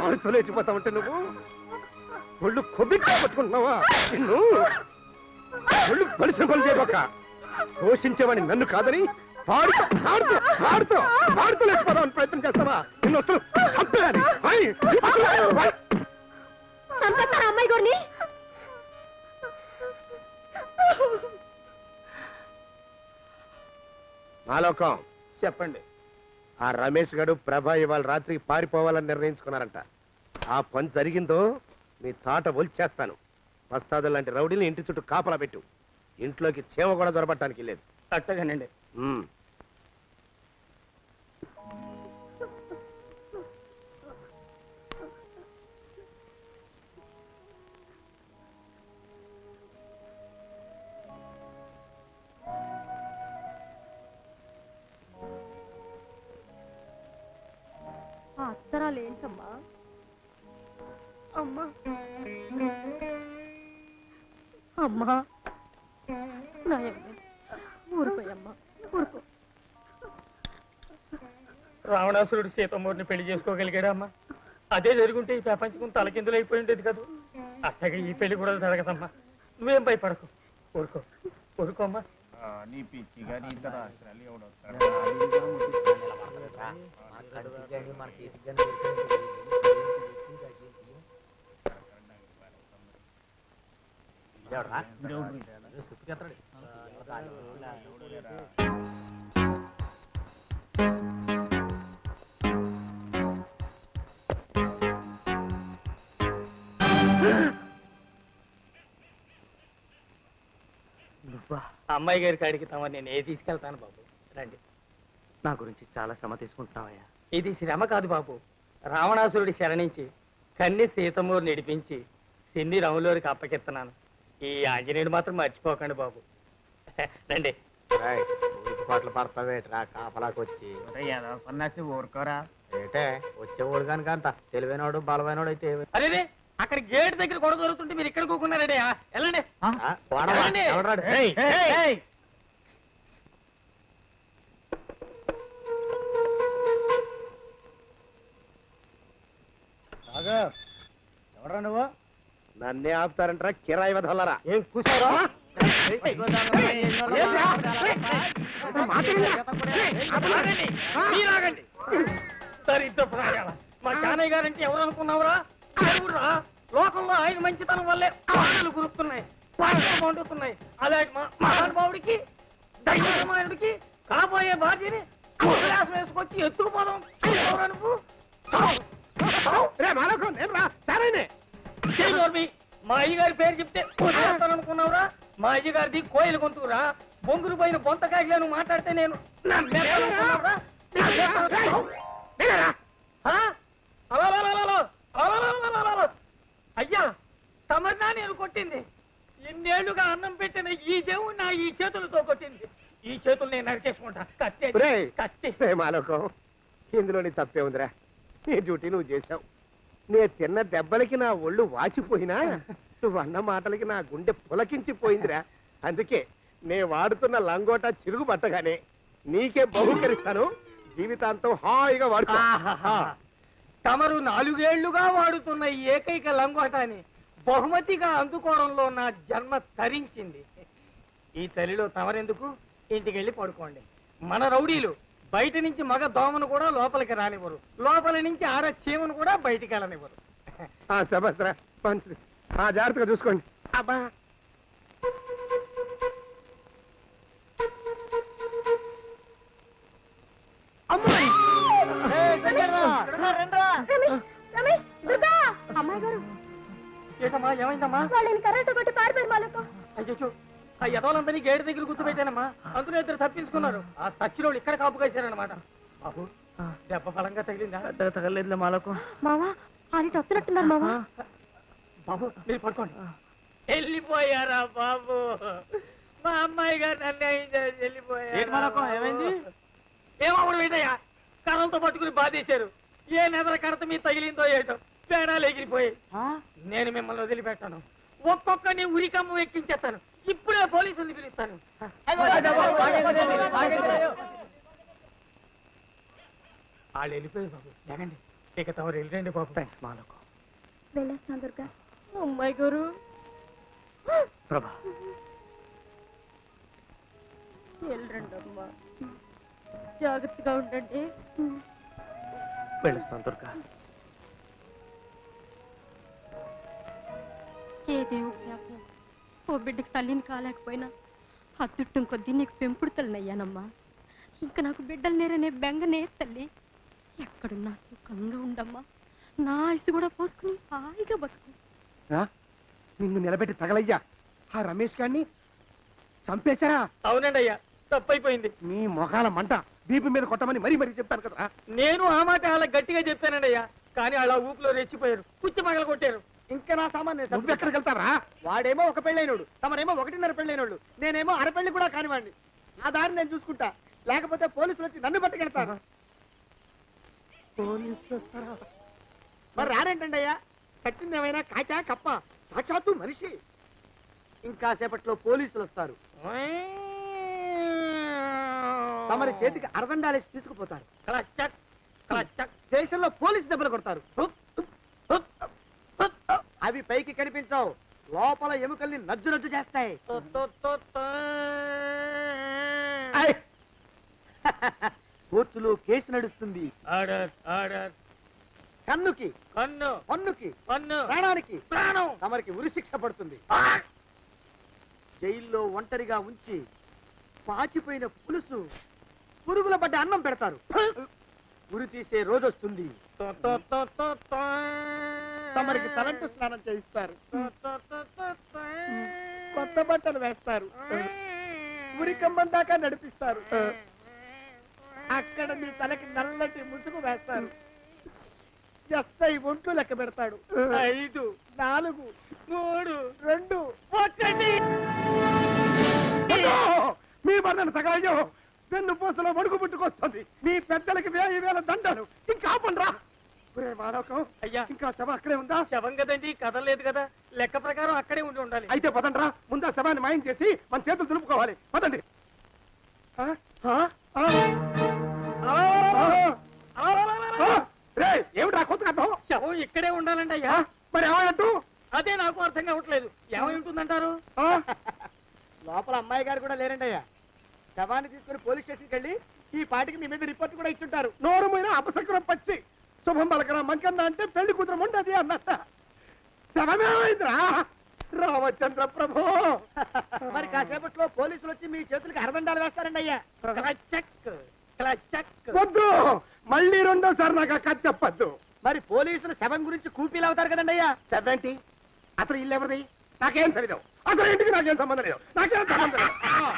కాలుతో లేచిపోతా ఉంటే నువ్వు ఒళ్ళు కొబ్బిగా పట్టుకుంటున్నావా నిన్ను ఒళ్ళు బలిసిన పని చేయబోక పోషించేవాడిని నన్ను కాదని పాడుతూ పాడుతూ పాడుతూ పాడుతూ లేచిపోదామని ప్రయత్నం చేస్తావా నిన్ను అసలు చంపేయాలి ఐ! అసలు- ఐ! చంపేస్తారా అమ్మాయి గారిని మాలోకం చెప్పండి ఆ రమేష్ గడు ప్రభ ఇవాళ రాత్రికి పారిపోవాలని నిర్ణయించుకున్నారంట ఆ పని జరిగిందో నీ తాట ఒలిచేస్తాను వస్తాదు లాంటి రౌడీని ఇంటి చుట్టూ కాపలా పెట్టు ఇంట్లోకి చీమ కూడా దొరబట్టడానికి లేదు అట్టగానండి ఉమ్. ఆ అత్తరాలు ఏంటమ్మా అమ్మా అమ్మా నాయమ్మ ఊరుకోయమ్మా ఊరుకో రావణాసురుడు సీతమ్మూరిని పెళ్లి చేసుకోగలిగాడా అమ్మా అదే జరుగుంటే ఈ ప్రపంచం తలకిందులు అయిపోయి ఉండేది కదా అట్టగా ఈ పెళ్లి కూడా జరగదమ్మా నువ్వేం భయపడకు ఊరుకో ఊరుకోమ్మా నీ పిచ్చిగా నీ ఇద్దరు రాష్ట్రాలు ఎవడొస్తాడు నువ్వా అమ్మాయి గారి కాడికి తమ నేను ఏ తీసుకెళ్తాను బాబు రండి నా గురించి చాలా శ్రమ తీసుకుంటున్నావయ్యా ఇది శ్రమ కాదు బాబు రావణాసురుడి శరణించి కన్ని సీతమ్మూరు నడిపించి సిన్ని రాములూరికి అప్పకెత్తనాను ఈ ఆంజనేయుడు మాత్రం మర్చిపోకండి బాబు రండి రాయ్, ఊరికి పాటలు పడతావేట్రా కాపలాకి వచ్చి ఏదో సన్నాసి ఊరుకోరా ఏటే వచ్చే ఊరు కనుక అంత తెలివైనవాడు బలమైనవాడు అయితే ఏమి- అరే అక్కడ గేట్ దగ్గర గొడవ దొరుకుతుంటే మీరు ఇక్కడ కూకున్నారండి వెళ్ళండి ఆ, వాడవా? ఏమండి? ఎవడ్రాడు? ఏయ్, ఏయ్, ఏయ్. ఎవడ్రా నువ్వు నన్నే ఆపుతారంటరా కిరాయి వదలరా ఏం కూర్చోరా మీరాగండి దరిద్ర ప్రాయాల మా చానయ్య గారంటే ఎవరు అనుకున్నావురా ఎవరురా లోకంలో ఆయన మంచితనం వల్లే పాటలు గురుతున్నాయి పాటలు పండుతున్నాయి అలాగే మా మహానుభావుడికి దైవమాయుడికి కాబోయే భార్యని ఉల్లాసం వేసుకొచ్చి ఎత్తుకుపోదాం చూసావురా నువ్వు చావు. చావు. రే మాలకం నేను రా సరేనే చెయ్యి నోర్మి. మా అయ్యగారి పేరు చెప్తే అనుకున్నావురా మా అయ్యగారిది కోయిల గొంతురా బొంగురు పోయిన బొంతకాయలు నువ్వు మాట్లాడితే నేను నమ్మేస్తాననుకున్నావురా? ఆ? అలా, అలా, అలా, అలా, అలా, అలా, అలా, అలా, అలా. అయ్యా తమన్నా నేను కొట్టింది ఇన్నేళ్లుగా అన్నం పెట్టిన ఈ దేవుడు నా ఈ చేతులతో కొట్టింది ఈ చేతులు నేను నరికేసుకుంటా కత్తి రేయ్. కత్తి రే మాలకం ఇందులో నీ తప్పే ఉందిరా నీ డ్యూటీ నువ్వు చేశావు నే తిన్న దెబ్బలకి నా ఒళ్ళు వాచిపోయినా నువ్వు అన్న మాటలకి నా గుండె పులకించిపోయిందిరా అందుకే నే వాడుతున్న లంగోటా చిరుగు పట్టగానే నీకే బహుకరిస్తాను జీవితాంతం హాయిగా వాడుకో ఆహాహా. తమరు నాలుగేళ్లుగా వాడుతున్న ఈ ఏకైక లంగోటాన్ని బహుమతిగా అందుకోవడంలో నా జన్మ తరించింది ఈ చలిలో తమరెందుకు ఇంటికి వెళ్ళి పడుకోండి మన రౌడీలు బయట నుంచి మగ దోమను కూడా లోపలికి రానివ్వరు లోపల నుంచి ఆర చీమను కూడా బయటికి వెళ్ళనివ్వరు ఆ శభస్రా మంచిది ఆ జాగ్రత్తగా చూసుకోండి అబ్బా రమేష్ రమేష్ దుర్గా అమ్మాయి గారు ఏంటమ్మా ఏమైందమ్మా వాళ్ళని కరెంటు కొట్టి పారిపోయారు మాలకు అయ్యో ఆ యదవులందరినీ గేటు దగ్గర కూర్చోబెట్టానమ్మా అందులో ఇద్దరు తప్పించుకున్నారు ఆ సచ్చినోళ్ళు ఇక్కడ కాపు కాశారనమాట బాబు దెబ్బ బలంగా తగిలిందా తగలేదులే మాలకు మావా ఆయన వస్తున్నట్టున్నారు మావా బాబు మీరు పడుకోండి వెళ్ళిపోయారా బాబు మా అమ్మాయి గారు నన్ను ఏం చేసి వెళ్ళిపోయారు ఏంటి మనకు? ఏమైంది? ఏమప్పుడు ఏంటయ్యా కర్రలతో పట్టుకుని బాధేశారు ఏ నెదర కడత మీ తగిలిందో ఏటో పేడాలు ఎగిరిపోయాయి నేను మిమ్మల్ని వదిలిపెట్టాను ఒక్కొక్కని ఉరికమ్మ ఎక్కించేస్తాను ఇప్పుడే పోలీసుల్ని పిలుస్తాను వాళ్ళు వెళ్ళిపోయారు బాబు లేకండి ఇక తమరు వెళ్ళండి బాబు థ్యాంక్స్ మాలకు వెళ్ళొస్తాను దుర్గా అమ్మాయి గారు ప్రభా వెళ్ళండి అమ్మా జాగ్రత్తగా ఉండండి వెళ్ళొస్తాను దుర్గా ఏ దేవుడు శాపం ఓ బిడ్డకి తల్లిని కాలేకపోయినా అత్తుట్టం కొద్దీ నీకు పెంపుడు తల్లినయ్యానమ్మా ఇంకా నాకు బిడ్డలు నేరనే బెంగనే తల్లి ఎక్కడున్నా సుఖంగా ఉండమ్మా నా ఆయుసు కూడా పోసుకుని హాయిగా బతుకు నిన్ను నిలబెట్టి తగలయ్యా ఆ రమేష్ గారిని చంపేశారా అవునండి అయ్యా తప్పైపోయింది నీ మొఖాల మంట దీపం మీద కొట్టమని మరీ మరీ చెప్పాను కదా నేను ఆ మాట అలా గట్టిగా చెప్పానండి అయ్యా కానీ అలా ఊపిలో రెచ్చిపోయారు పుచ్చి పగల కొట్టారు ఇంకా నా సామాన్ నేను నువ్వు ఎక్కడికి వెళ్తావరా వాడేమో ఒక పెళ్ళైనోడు తమరేమో ఒకటిన్నర పెళ్ళైనోళ్ళు నేనేమో అరపెళ్ళి కూడా కానివ్వండి నా దారి నేను చూసుకుంటా లేకపోతే పోలీసులు వచ్చి నన్ను పట్టుకెళ్తారు పోలీసులు వస్తారా మరి రారేంటండి అయ్యా చచ్చింది ఏమైనా కాచా కప్ప సాక్షాత్తు మనిషి ఇంకా సేపట్లో పోలీసులు వస్తారు తమరి చేతికి అరదండాలేసి తీసుకుపోతారు క్లచక్ క్లచక్ స్టేషన్లో పోలీసు దెబ్బలు కొడతారు హుప్, హుప్, హుప్, హుప్. అవి పైకి కనిపించవు లోపల ఎముకల్ని నజ్జు నజ్జు చేస్తాయి తో, తో, తో, తో. ఆయ్. కోర్టులో కేసు నడుస్తుంది ఆర్డర్ ఆర్డర్ కన్నుకి కన్ను పన్నుకి కన్ను ప్రాణానికి ప్రాణం తమరికి ఉరి శిక్ష పడుతుంది జైల్లో ఒంటరిగా ఉంచి పాచిపోయిన పులుసు పురుగుల పడ్డ అన్నం పెడతారు ఉరి తీసే రోజు వస్తుంది తో, తో, తో, తో, తో. తమరికి తలంటు స్నానం చేయిస్తారు తో, తో, తో, తో, తో. కొత్త బట్టలు వేస్తారు ఉరి కంబం దాకా నడిపిస్తారు అక్కడ మీ తలకి నల్లటి ముసుగు వేస్తారు ఎస్ఐ ఒంట్లు లెక్క పెడతాడు ఐదు నాలుగు మూడు రెండు ఒకటి అయ్యో! మీ బండను తగలయ్యో వెన్ను పూసలో వడుగు పుట్టుకొస్తుంది మీ పెద్దలకి వేయి వేల దండలు ఇంకా ఆపండ్రా ఒరే మానవకం అయ్యా ఇంకా శవ అక్కడే ఉందా శవం కదండి కదలలేదు కదా లెక్క ప్రకారం అక్కడే ఉండి ఉండాలి అయితే పదండ్రా ముందా శవాన్ని మాయం చేసి మన చేతులు దులుపుకోవాలి పదండి ఆ? ఆ? ఆ? ఆ? ఆ? రేయ్, ఏమిట్రా కొత్త కథ శవం ఇక్కడే ఉండాలండి అయ్యా మరి ఏమైనట్టు అదే నాకు అర్థం కావట్లేదు ఏమై ఉంటుందంటారు ఆ? లోపల అమ్మాయి గారు కూడా లేరండి అయ్యా శవాన్ని తీసుకుని పోలీస్ స్టేషన్కి వెళ్ళి ఈ పాటికి మీ మీద రిపోర్ట్ కూడా ఇచ్చుంటారు నోరు మీద అపశకునం పచ్చి శుభం పలకరా మంకన్న అంటే పెళ్లి కూతురు ఉండదు అన్నట్ట శవమేమైందిరా రామచంద్ర ప్రభు మరి కాసేపట్లో పోలీసులు వచ్చి మీ చేతులకి అరదండాలు వేస్తారండి అయ్యా క్లచక్ క్లచక్ వద్దు మళ్ళీ రెండోసారి నాకు ఆ కథ చెప్పద్దు మరి పోలీసులు శవం గురించి కూపీలు అవుతారు కదండి అయ్యా సెవెంటీ అసలు ఇల్లు ఎవరిది నాకేం తెలీదు అసలు ఇంటికి నాకేం సంబంధం లేదు నాకేం సంబంధం లేదు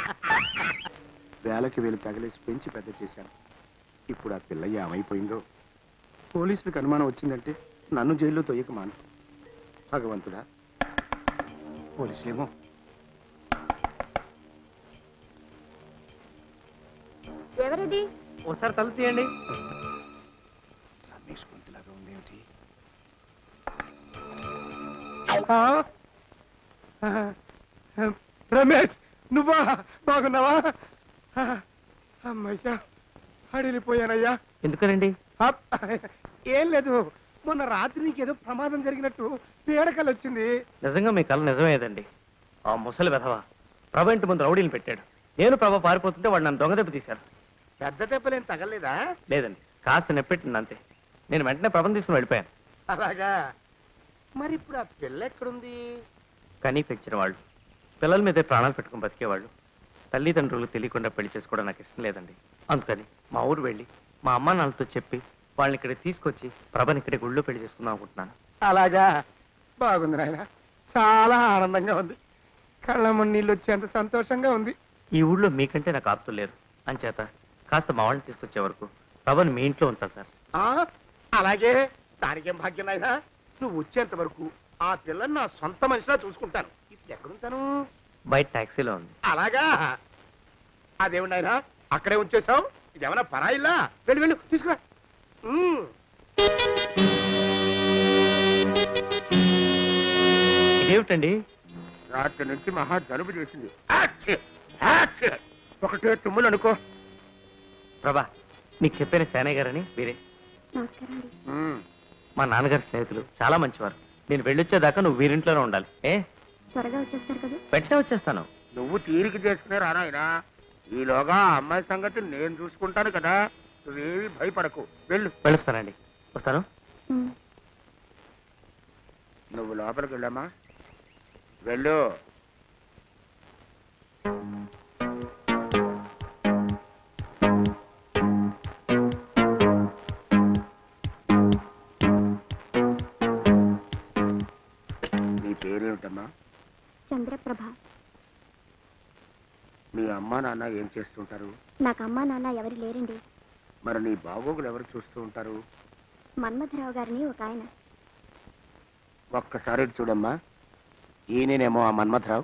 వేలకి వేలు తగిలేసి పెంచి పెద్ద చేశాను ఇప్పుడు ఆ పిల్ల ఏమైపోయిందో పోలీసులకు అనుమానం వచ్చిందంటే నన్ను జైల్లో తొయ్యక మాను భగవంతుడా పోలీసులేమో ఎవరిది ఒకసారి తలుపు తీయండి రమేష్ గొంతులాగా ఉందేమిటి రమేష్ నువ్వా బాగున్నావా అమ్మయ్యా అడిలిపోయానయ్యా ఎందుకనండి అప్. ఏం లేదు మొన్న రాత్రి నీకేదో ప్రమాదం జరిగినట్టు పీడకలు వచ్చింది నిజంగా మీ కళ నిజమేదండి ఆ ముసలి వెధవ ప్రభ ఇంటి ముందు రౌడీని పెట్టాడు నేను ప్రభ పారిపోతుంటే వాడు నన్ను దొంగదెబ్బ తీశారు పెద్ద దెబ్బలేం తగలేదా లేదండి కాస్త నెప్పెట్టింది అంతే నేను వెంటనే ప్రభను తీసుకుని వెళ్ళిపోయాను అలాగా మరి ఇప్పుడు ఆ పిల్ల ఎక్కడుంది కనీ పెంచిన వాళ్ళు పిల్లల మీదే ప్రాణాలు పెట్టుకుని బతికేవాళ్ళు తల్లిదండ్రులు తెలియకుండా పెళ్లి చేసుకోవడం నాకు ఇష్టం లేదండి అందుకని మా ఊరు వెళ్ళి మా అమ్మా నాన్నలతో చెప్పి వాళ్ళని ఇక్కడ తీసుకొచ్చి ప్రభని ఇక్కడ గుళ్ళో పెళ్లి చేసుకుందాం అనుకుంటున్నాను అలాగా బాగుంది నాయన చాలా ఆనందంగా ఉంది కళ్ళ నీళ్ళు వచ్చేంత సంతోషంగా ఉంది ఈ ఊళ్ళో మీకంటే నాకు ఆప్తులు లేరు అంచేత కాస్త మా వాళ్ళని తీసుకొచ్చే వరకు ప్రభని మీ ఇంట్లో ఉంచాలి సార్ ఆ అలాగే దానికేం భాగ్యం నాయనా నువ్వు వచ్చేంత వరకు ఆ పిల్లని నా సొంత మనిషిలా చూసుకుంటాను ఇప్పుడు ఎక్కడుంటాను బయట టాక్సీలో ఉంది అలాగా అదేమిటి నాయనా అక్కడే ఉంచేసావు ఇదేమన్నా పరాయిల్లా వెళ్ళి వెళ్ళు తీసుకురా ఉమ్. ఇదేమిటండి రాత్రి నుంచి మహా జలుబు చేసింది ఆచ్చి! ఆచ్చి! ఒకటే తుమ్ములు అనుకో ప్రభా నీకు చెప్పిన సేనయ్య గారని వేరే నమస్కారం అండి ఉమ్. మా నాన్నగారి స్నేహితులు చాలా మంచివారు నేను వెళ్ళొచ్చేదాకా నువ్వు వీరింట్లోనే ఉండాలి ఏ త్వరగా వచ్చేస్తారు కదా వెంటనే వచ్చేస్తాను నువ్వు తీరిక చేసుకునే రానాయనా ఈలోగా ఆ అమ్మాయి సంగతి నేను చూసుకుంటాను కదా నువ్వేమి భయపడకు వెళ్ళు వెళ్ళొస్తానండి వస్తాను నువ్వు లోపలికి వెళ్ళమ్మా వెళ్ళు నీ పేరేమిటమ్మా చంద్రప్రభ మీ అమ్మా నాన్న ఏం చేస్తుంటారు నాకు అమ్మా నాన్న ఎవరు లేరండి మరి నీ బాగోగులు ఎవరు చూస్తూ ఉంటారు మన్మథరావు గారిని ఒక ఆయన ఒక్కసారి ఇటు చూడమ్మా ఈయనేనేమో ఆ మన్మథరావు